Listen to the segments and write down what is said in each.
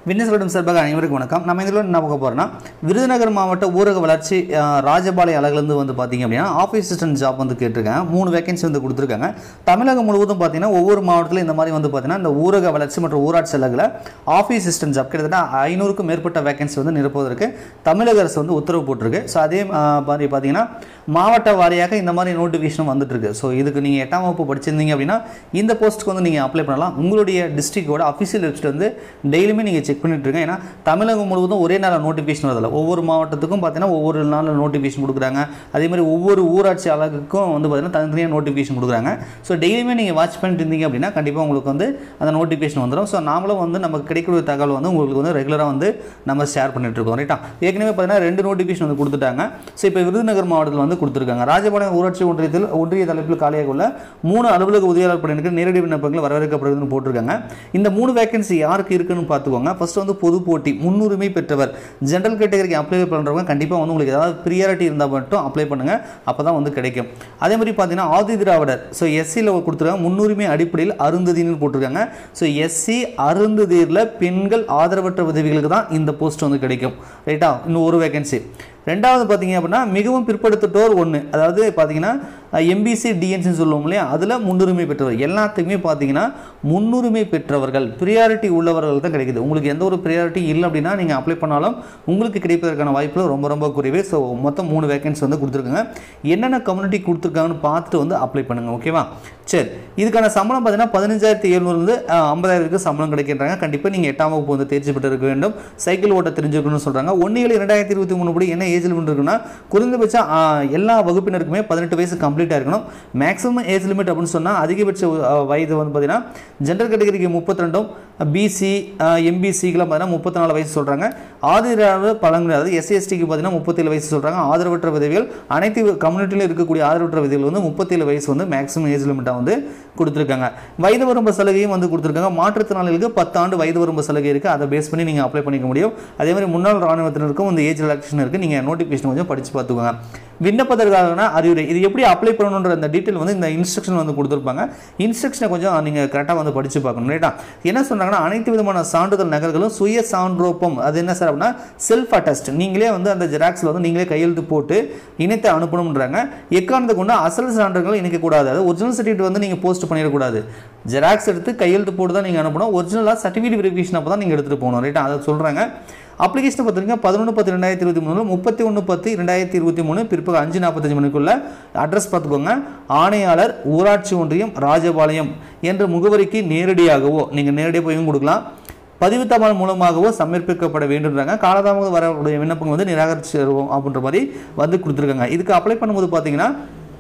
விண்ணசலிடம் சார்பாக அனைவருக்கும் வணக்கம் நம்ம இதில் என்ன பார்க்க போகிறோம்னா விருதுநகர் மாவட்ட ஊரக வளர்ச்சி அஹ், ராஜபாளைய அலகுலேருந்து வந்து பார்த்தீங்க அப்படின்னா ஆஃபீஸ் அசிஸ்டன்ட் ஜாப் வந்து கேட்டிருக்காங்க மூணு வேகன்சி வந்து கொடுத்துருக்காங்க தமிழகம் முழுவதும் பார்த்தீங்கன்னா ஒவ்வொரு மாவட்டத்திலும் இந்த மாதிரி வந்து பார்த்தீங்கன்னா இந்த ஊரக வளர்ச்சி மற்றும் ஊராட்சி அலகில் ஆஃபீஸ் அசிஸ்டன்ட் ஜாப் கிட்டத்தட்ட ஐநூறுக்கும் மேற்பட்ட வேகன்சி வந்து நிரப்புவதற்கு தமிழக அரசு வந்து உத்தரவு போட்டிருக்கு ஸோ அதே அஹ், மாதிரி பார்த்தீங்கன்னா மாவட்ட வாரியாக இந்த மாதிரி நோட்டிஃபிகேஷன் வந்துட்டு இருக்கு ஸோ இதுக்கு நீங்கள் எட்டாம் வகுப்பு படிச்சிருந்தீங்க அப்படின்னா இந்த போஸ்ட்டுக்கு வந்து நீங்கள் அப்ளை பண்ணலாம் உங்களுடைய டிஸ்ட்ரிக்டோட அஃபிஷியல் வெப்சைட் வந்து டெய்லியுமே நீங்கள் செக் பண்ணிட்டு இருக்கேன் ஏன்னா தமிழகம் முழுவதும் ஒரே நாள் நோட்டிஃபிகேஷன் வரதில்ல ஒவ்வொரு மாவட்டத்துக்கும் பார்த்தீங்கன்னா ஒவ்வொரு நாளில் நோட்டிஃபிகேஷன் கொடுக்குறாங்க அதே மாதிரி ஒவ்வொரு ஊராட்சி அலகுக்கும் வந்து பார்த்தீங்கன்னா தனித்தனியாக நோட்டிஃபிகேஷன் கொடுக்குறாங்க ஸோ டெய்லியுமே நீங்கள் வாட்ச் பண்ணிட்டு இருந்தீங்க அப்படின்னா கண்டிப்பாக உங்களுக்கு வந்து அந்த நோட்டிஃபிகேஷன் வந்துடும் ஸோ நாமளும் வந்து நமக்கு கிடைக்கக்கூடிய தகவல் வந்து உங்களுக்கு வந்து ரெகுலராக வந்து நம்ம ஷேர் பண்ணிட்டு இருக்கோம் ரைட்டா ஏற்கனவே பார்த்தீங்கன்னா ரெண்டு நோட்டிஃபிகேஷன் வந்து கொடுத்துட்டாங்க ஸோ இப்போ விருதுநகர் மாவட்டத்தில் வந்து கொடுத்துருக்காங்க ராஜபாளையம் ஊராட்சி ஒன்றியத்தில் ஒன்றிய தலைப்பில் காலியாக உள்ள மூணு அலுவலக உதவியாளர் பணியிற்கு நேரடி விண்ணப்பங்கள் வரவேற்கப்படுதுன்னு போட்டிருக்காங்க இந்த மூணு வேகன்சி யாருக்கு இருக்குன்னு பார்த்துக்கோங்க ஃபர்ஸ்ட் வந்து பொது போட்டி முன்னுரிமை பெற்றவர் ஜென்ரல் கேட்டகரிக்கு அப்ளை பண்ணுறவங்க கண்டிப்பாக வந்து உங்களுக்கு ஏதாவது ப்ரியாரிட்டி இருந்தால் மட்டும் அப்ளை பண்ணுங்க அப்போ தான் வந்து கிடைக்கும் அதே மாதிரி பார்த்தீங்கன்னா ஆதி திராவிடர் ஸோ எஸ்சியில் கொடுத்துருக்காங்க முன்னுரிமை அடிப்படையில் அருந்ததின்னு போட்டிருக்காங்க ஸோ எஸ்சி அருந்ததியில் பெண்கள் ஆதரவற்ற உதவிகளுக்கு தான் இந்த போஸ்ட் வந்து கிடைக்கும் ரைட்டா இன்னும் ஒரு வேகன்சி ரெண்டாவது பார்த்தீங்க அப்படின்னா மிகவும் பிற்படுத்தட்டோர் ஒன்று அதாவது பார்த்தீங்கன்னா எம்பிசி டிஎன்சின்னு சொல்லுவோம் இல்லையா அதில் முன்னுரிமை பெற்றவர் எல்லாத்துக்குமே பார்த்தீங்கன்னா முன்னுரிமை பெற்றவர்கள் ப்ரியாரிட்டி உள்ளவர்கள் தான் கிடைக்குது உங்களுக்கு எந்த ஒரு ப்ரியாரிட்டி இல்லை அப்படின்னா நீங்கள் அப்ளை பண்ணாலும் உங்களுக்கு கிடைப்பதற்கான வாய்ப்புகள் ரொம்ப ரொம்ப குறைவே ஸோ மொத்தம் மூணு வேகன்சி வந்து கொடுத்துருக்காங்க என்னென்ன கம்யூனிட்டி கொடுத்துருக்காங்கன்னு பார்த்துட்டு வந்து அப்ளை பண்ணுங்கள் ஓகேவா சரி இதுக்கான சம்பளம் பார்த்தீங்கன்னா பதினஞ்சாயிரத்தி எழுநூறுலேருந்து ஐம்பதாயிரத்துக்கு சம்பளம் கிடைக்கின்றாங்க கண்டிப்பாக நீங்கள் எட்டாம் வகுப்பு வந்து தேர்ச்சி பெற்று இருக்க வேண்டும் சைக்கிள் ஓட்ட தெரிஞ்சிருக்கணும்னு சொல்கிறாங்க ஒன்று ஏழு இரண்டாயிரத்தி இருபத்தி மூணு படி என்ன ஏஜ் லிமிட் இருக்குன்னா குறைந்தபட்சம் ஆ, எல்லா வகுப்பினருக்குமே பதினெட்டு வயசு கம்ப்ளீட்டாக இருக்கணும் மேக்ஸிமம் ஏஜ் லிமிட் அப்படின்னு சொன்னால் அதிகபட்ச ஆ, வயது வந்து பார்த்தீங்கன்னா ஜென்ரல் கேட்டகரிக்கு முப்பத்தி ரெண்டும் பிசி எம்பிசிக்கெலாம் பார்த்தீங்கன்னா முப்பத்தி நாலு வயசு சொல்கிறாங்க ஆதரவு பழங்குடி அதாவது எஸ்சி எஸ்டிக்கு பார்த்தீங்கன்னா முப்பத்தேழு வயசு சொல்கிறாங்க ஆதரவற்ற விதவிகள் அனைத்து கம்யூனிட்டியில் இருக்கக்கூடிய ஆதரவற்ற விதவிகள் வந்து முப்பத்தேழு வயசு வந்து மேக்ஸிமம் ஏஜ் லிமிட்டாக வந்து கொடுத்துருக்காங்க வயது வரம்பு சலுகையும் வந்து கொடுத்துருக்காங்க மாற்றுத்திறனாளிகளுக்கு பத்தாண்டு வயது வரம்பு சலுகை இருக்குது அதை பேஸ் பண்ணி நீங்கள் அப்ளை பண்ணிக்க முடியும் அதே மாதிரி முன்னாள் ராணுவத்தினருக்கும் இந்த ஏஜ் ரிலாக்ஸேஷன் இருக்குது நீங்கள் நோட்டிஃபிகேஷன் கொஞ்சம் படித்து பார்த்துக்கோங்க விண்ணப்பதற்கான அறிவுரை இது எப்படி அப்ளை பண்ணணுன்ற அந்த டீட்டெயில் வந்து இந்த இன்ஸ்ட்ரக்ஷன் வந்து கொடுத்துருப்பாங்க இன்ஸ்ட்ரக்ஷனை கொஞ்சம் நீங்கள் கரெக்டாக வந்து படித்து பார்க்கணும் ரைட்டா என்ன சொன்னாங்கன்னா அனைத்து விதமான சான்றிதழ் நகல்களும் சுய சான்றோப்பம் அது என்ன சார் அப்படின்னா செல்ஃப் அட்டஸ்ட் நீங்களே வந்து அந்த ஜெராக்ஸில் வந்து நீங்களே கையெழுத்து போட்டு இணைத்து அனுப்பணுன்றாங்க எக்காரணத்தை கொண்டு அசல் சான்றுகள் இணைக்கக்கூடாது அதாவது ஒரிஜினல் சர்டிஃபிகேட் வந்து நீங்கள் போஸ்ட் பண்ணிடக்கூடாது ஜெராக்ஸ் எடுத்து கையெழுத்து போட்டு தான் நீங்கள் அனுப்பணும் ஒரிஜினலாக சர்டிஃபிகேட் வெரிஃபிகேஷன் அப்போ தான் நீங்கள் எடுத்துகிட்டு போகணும் ரைட்டா அதை சொல்கிறாங்க அப்ளிகேஷன் பார்த்துருங்க பதினொன்று பத்து ரெண்டாயிரத்தி இருபத்தி மூணு முப்பத்தி ஒன்று பத்து ரெண்டாயிரத்தி இருபத்தி மூணு பிற்பகல் அஞ்சு நாற்பத்தஞ்சு மணிக்குள்ள அட்ரஸ் பார்த்துக்கோங்க ஆணையாளர் ஊராட்சி ஒன்றியம் ராஜபாளையம் என்ற முகவரிக்கு நேரடியாகவோ நீங்கள் நேரடியாக போயும் கொடுக்கலாம் பதிவு தபால் மூலமாகவோ சமர்ப்பிக்கப்பட வேண்டும்ன்றாங்க காலதாமதம் வரக்கூடிய விண்ணப்பங்கள் வந்து நிராகரிச்சிருவோம் அப்படின்ற மாதிரி வந்து கொடுத்துருக்காங்க இதுக்கு அப்ளை பண்ணும்போது பார்த்தீங்கன்னா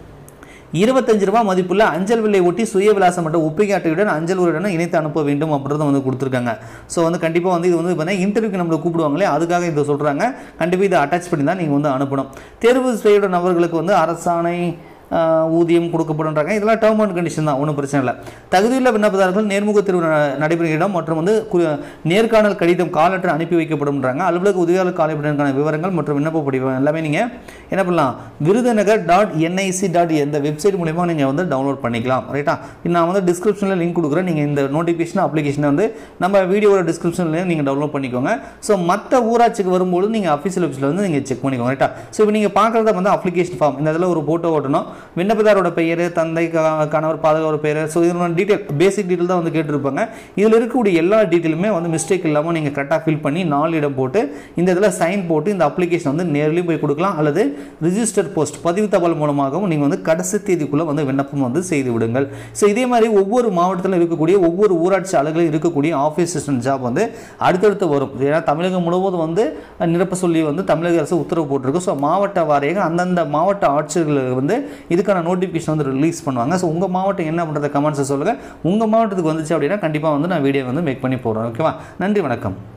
இருபத்தஞ்சு ரூபாய் மதிப்புள்ள அஞ்சல் விலை ஒட்டி சுய விலாசம் மற்றும் ஒப்புகை அட்டையுடன் அஞ்சல் உரையுடன் இணைத்து அனுப்ப வேண்டும் அப்படின்றத வந்து கொடுத்துருக்காங்க ஸோ வந்து கண்டிப்பாக வந்து இது வந்து பார்த்தீங்கன்னா இன்டர்வியூக்கு நம்மளை கூப்பிடுவாங்களே அதுக்காக இதை சொல்கிறாங்க கண்டிப்பாக இதை அட்டாச் பண்ணி தான் நீங்கள் வந்து அனுப்பணும் தேர்வு செய்யப்பட்ட நபர்களுக்கு வந்து அரசாணை ஆஹ், ஊதியம் கொடுக்கப்படுன்றாங்க இதெல்லாம் டேர்ம் அண்ட் கண்டிஷன் தான் ஒன்றும் பிரச்சனை இல்லை தகுதியுள்ள விண்ணப்பதாரர்கள் நேர்முக தேர்வு ந- நடைபெறும் இடம் மற்றும் வந்து கு- நேர்காணல் கடிதம் காலற்று அனுப்பி வைக்கப்படும்ன்றாங்க அலுவலக உதவியாளர் காலைப்படனுக்கான விவரங்கள் மற்றும் விண்ணப்ப படிவம் எல்லாமே நீங்கள் என்ன பண்ணலாம் விருதுநகர் டாட் என்ஐசி டாட் இந்த வெப்சைட் மூலயமா நீங்கள் வந்து டவுன்லோட் பண்ணிக்கலாம் ரைட்டா நான் வந்து டிஸ்கிரிப்ஷனில் லிங்க் கொடுக்குறேன் நீங்கள் இந்த நோட்டிஃபிகேஷன் அப்ளிகேஷனை வந்து நம்ம வீடியோட டிஸ்கிரிப்ஷன்லேயே நீங்கள் டவுன்லோட் பண்ணிக்கோங்க ஸோ மற்ற ஊராட்சிக்கு வரும்போது நீங்கள் அஃபீஷியல் வெப்சைட்டில் வந்து நீங்கள் செக் பண்ணிக்கோங்க ரைட்டா ஸோ இப்போ நீங்கள் பார்க்குறத வந்து அப்ளிகேஷன் ஃபார்ம் இந்த இதில் ஒரு ஃபோட்டோ ஓட்டணும் விண்ணப்பதாரோட பெயர் தந்தை க- கணவர் பாதுகாப்பு பெயர் ஸோ இதோட டீட்டெயில் பேசிக் டீட்டெயில் தான் வந்து கேட்டிருப்பாங்க இதில் இருக்கக்கூடிய எல்லா டீட்டெயிலுமே வந்து மிஸ்டேக் இல்லாமல் நீங்கள் கரெக்டாக ஃபில் பண்ணி நாலு இடம் போட்டு இந்த இதில் சைன் போட்டு இந்த அப்ளிகேஷன் வந்து நேர்லையும் போய் கொடுக்கலாம் அல்லது ரிஜிஸ்டர் போஸ்ட் பதிவு தபால் மூலமாகவும் நீங்கள் வந்து கடைசி தேதிக்குள்ளே வந்து விண்ணப்பம் வந்து செய்து விடுங்கள் ஸோ இதே மாதிரி ஒவ்வொரு மாவட்டத்தில் இருக்கக்கூடிய ஒவ்வொரு ஊராட்சி அலகிலும் இருக்கக்கூடிய ஆஃபீஸ் அசிஸ்டன்ட் ஜாப் வந்து அடுத்தடுத்து வரும் ஏன்னா தமிழகம் முழுவதும் வந்து நிரப்ப சொல்லி வந்து தமிழக அரசு உத்தரவு போட்டிருக்கு ஸோ மாவட்ட வாரியாக அந்தந்த மாவட்ட ஆட்சியர்கள் வந்து இதுக்கான நோட்டிஃபிகேஷன் வந்து ரிலீஸ் பண்ணுவாங்க ஸோ உங்கள் மாவட்டம் என்ன பண்ணுறத கமெண்ட்ஸை சொல்லுங்கள் உங்கள் மாவட்டத்துக்கு வந்துச்சு அப்படின்னா கண்டிப்பாக வந்து நான் வீடியோ வந்து மேக் பண்ணி போடுறேன் ஓகேவா நன்றி வணக்கம்